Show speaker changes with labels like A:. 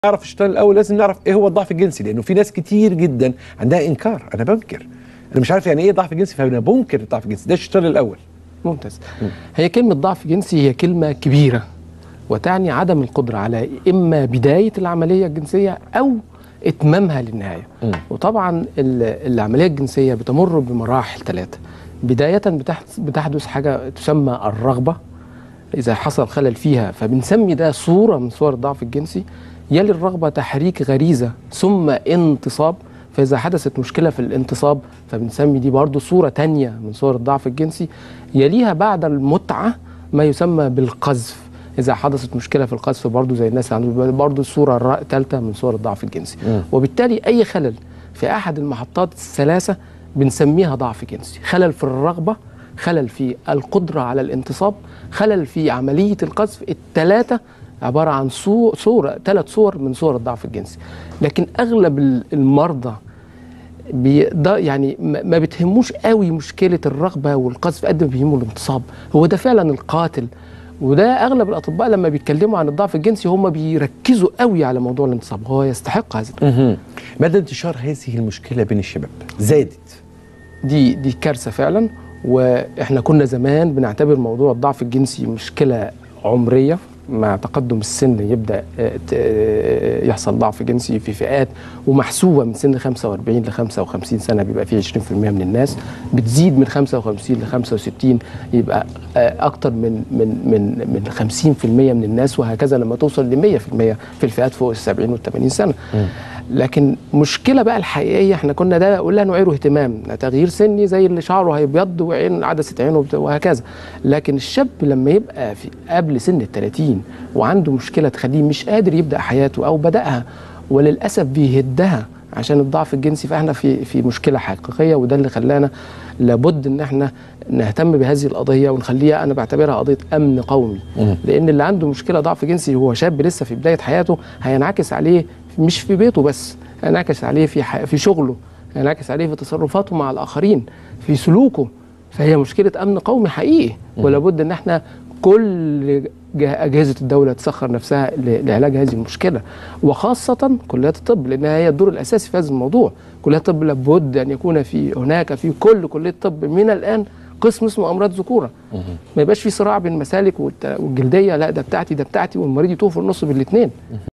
A: نعرف الشيطان الاول لازم نعرف ايه هو الضعف الجنسي لانه في ناس كتير جدا عندها انكار انا بنكر انا مش عارف يعني ايه ضعف جنسي فانا بنكر الضعف الجنسي ده الشيطان الاول
B: ممتاز هي كلمة ضعف جنسي هي كلمة كبيرة وتعني عدم القدرة على إما بداية العملية الجنسية أو إتمامها للنهاية
A: مم.
B: وطبعا ال- العملية الجنسية بتمر بمراحل ثلاثة بداية بتحدث, بتحدث حاجة تسمى الرغبة إذا حصل خلل فيها فبنسمي ده صورة من صور الضعف الجنسي يلي الرغبة تحريك غريزة ثم انتصاب فإذا حدثت مشكلة في الانتصاب فبنسمي دي برضو صورة تانية من صور الضعف الجنسي يليها بعد المتعة ما يسمى بالقذف إذا حدثت مشكلة في القذف برضو زي الناس اللي عنده برضو الصورة الثالثة من صور الضعف الجنسي
A: مم.
B: وبالتالي أي خلل في أحد المحطات الثلاثة بنسميها ضعف جنسي خلل في الرغبة خلل في القدرة على الانتصاب خلل في عملية القذف الثلاثة عبارة عن صو- صورة ثلاث صور من صور الضعف الجنسي لكن أغلب ال- المرضى بي ده يعني ما ما بتهموش قوي مشكلة الرغبة والقذف قد ما بيهمه الانتصاب هو ده فعلا القاتل وده اغلب الاطباء لما بيتكلموا عن الضعف الجنسي هم بيركزوا قوي على موضوع الانتصاب هو يستحق هذا
A: مهم. مدى انتشار هذه المشكله بين الشباب زادت
B: دي دي كارثه فعلا واحنا كنا زمان بنعتبر موضوع الضعف الجنسي مشكله عمريه مع تقدم السن يبدا آه، ت- آه، يحصل ضعف جنسي في فئات ومحسوبه من سن 45 ل 55 سنه بيبقى فيه 20% من الناس بتزيد من 55 ل 65 يبقى آه، اكتر من من من من 50% من الناس وهكذا لما توصل ل 100% في الفئات فوق ال 70 وال 80 سنه لكن مشكله بقى الحقيقيه احنا كنا ده قلنا نعيره اهتمام تغيير سني زي اللي شعره هيبيض وعين عدسه عينه بت- وهكذا لكن الشاب لما يبقى في قبل سن ال 30 وعنده مشكله تخليه مش قادر يبدا حياته او بداها وللاسف بيهدها عشان الضعف الجنسي فاحنا في في مشكله حقيقيه وده اللي خلانا لابد ان احنا نهتم بهذه القضيه ونخليها انا بعتبرها قضيه امن قومي
A: مم.
B: لان اللي عنده مشكله ضعف جنسي هو شاب لسه في بدايه حياته هينعكس عليه مش في بيته بس هينعكس عليه في ح... في شغله هينعكس عليه في تصرفاته مع الاخرين في سلوكه فهي مشكله امن قومي حقيقي ولا بد ان احنا كل جه- اجهزه الدوله تسخر نفسها ل- لعلاج هذه المشكله وخاصه كليات الطب لانها هي الدور الاساسي في هذا الموضوع كليات الطب لابد ان يكون في هناك في كل كليه طب من الان قسم اسمه امراض ذكوره ما يبقاش في صراع بين المسالك والت- والجلديه لا ده بتاعتي ده بتاعتي والمريض يتوه في النص بالاثنين